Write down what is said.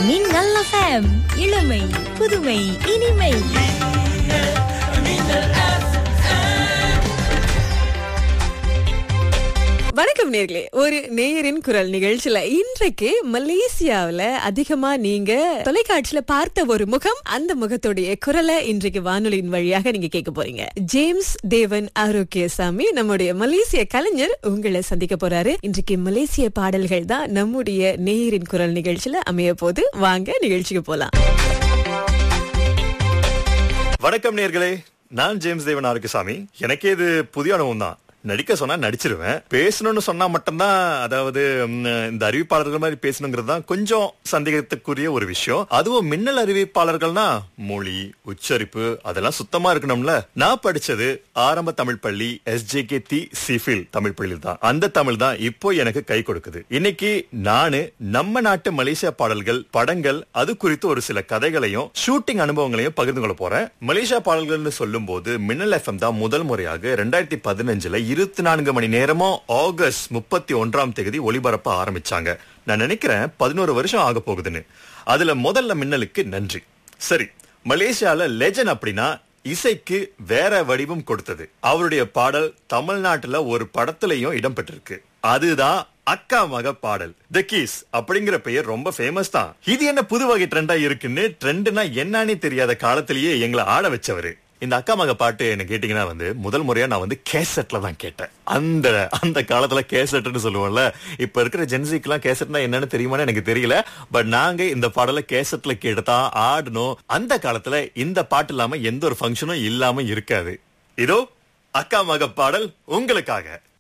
மின்னல் எஃப்எம் இளமை புதுமை இனிமை வணக்கம் நேர்களே ஒரு நேயரின் குரல் நிகழ்ச்சியில இன்றைக்கு மலேசியாவுல அதிகமா நீங்க தொலைக்காட்சியில பார்த்த ஒரு முகம் அந்த முகத்துடைய குரலை இன்றைக்கு வானொலியின் வழியாக நீங்க கேட்க போறீங்க ஜேம்ஸ் தேவன் ஆரோக்கியசாமி நம்முடைய மலேசிய கலைஞர் உங்களை சந்திக்க போறாரு இன்றைக்கு மலேசிய பாடல்கள் தான் நம்முடைய நேயரின் குரல் நிகழ்ச்சியில அமைய போது வாங்க நிகழ்ச்சிக்கு போலாம் வணக்கம் நேர்களே நான் ஜேம்ஸ் தேவன் ஆரோக்கியசாமி எனக்கே இது புதிய அனுபவம் தான் நடிக்க சொன்னா நடிச்சிருவேன் பேசணும்னு சொன்னா மட்டும்தான் அதாவது ம், இந்த அறிவிப்பாளர்கள் மாதிரி பேசணுங்கிறது தான் கொஞ்சம் சந்தேகத்துக்குரிய ஒரு விஷயம் அதுவும் மின்னல் அறிவிப்பாளர்கள்னா மொழி உச்சரிப்பு அதெல்லாம் சுத்தமா இருக்கணும்ல நான் படிச்சது ஆரம்ப தமிழ் பள்ளி எஸ்ஜேகே தி சிஃபில் தமிழ் பள்ளி தான் அந்த தமிழ் தான் இப்போ எனக்கு கை கொடுக்குது இன்னைக்கு நானு நம்ம நாட்டு மலேசியா பாடல்கள் படங்கள் அது குறித்து ஒரு சில கதைகளையும் ஷூட்டிங் அனுபவங்களையும் பகிர்ந்து கொள்ள போறேன் மலேசியா பாடல்கள்னு சொல்லும் போது மின்னல் எஃப்எம் தான் முதல் முறையாக ரெண்டாயிரத்தி பதினஞ்சுல இருபத்தி நான்கு மணி நேரமும் ஆகஸ்ட் முப்பத்தி ஒன்றாம் தேதி ஒளிபரப்ப ஆரம்பிச்சாங்க நான் நினைக்கிறேன் பதினோரு வருஷம் ஆக போகுதுன்னு அதுல முதல்ல மின்னலுக்கு நன்றி சரி மலேசியால லெஜன் அப்படின்னா இசைக்கு வேற வடிவம் கொடுத்தது அவருடைய பாடல் தமிழ்நாட்டுல ஒரு படத்திலையும் இடம்பெற்றிருக்கு அதுதான் அக்கா மக பாடல் த கீஸ் அப்படிங்கிற பெயர் ரொம்ப ஃபேமஸ் தான் இது என்ன புது வகை ட்ரெண்டா இருக்குன்னு ட்ரெண்ட்னா என்னன்னே தெரியாத காலத்திலேயே எங்களை ஆட வச்சவரு இந்த அக்கா மக பாட்டு என்ன கேட்டீங்கன்னா வந்து முதல் முறையா நான் வந்து கேசட்ல தான் கேட்டேன் அந்த அந்த காலத்துல கேசட்னு சொல்லுவோம்ல இப்ப இருக்கிற ஜென்சிக்கெல்லாம் கேசட்னா என்னன்னு தெரியுமான்னு எனக்கு தெரியல பட் நாங்க இந்த பாடலை கேசட்ல கேட்டுதான் ஆடணும் அந்த காலத்துல இந்த பாட்டு இல்லாம எந்த ஒரு ஃபங்க்ஷனும் இல்லாம இருக்காது இதோ அக்கா மக பாடல் உங்களுக்காக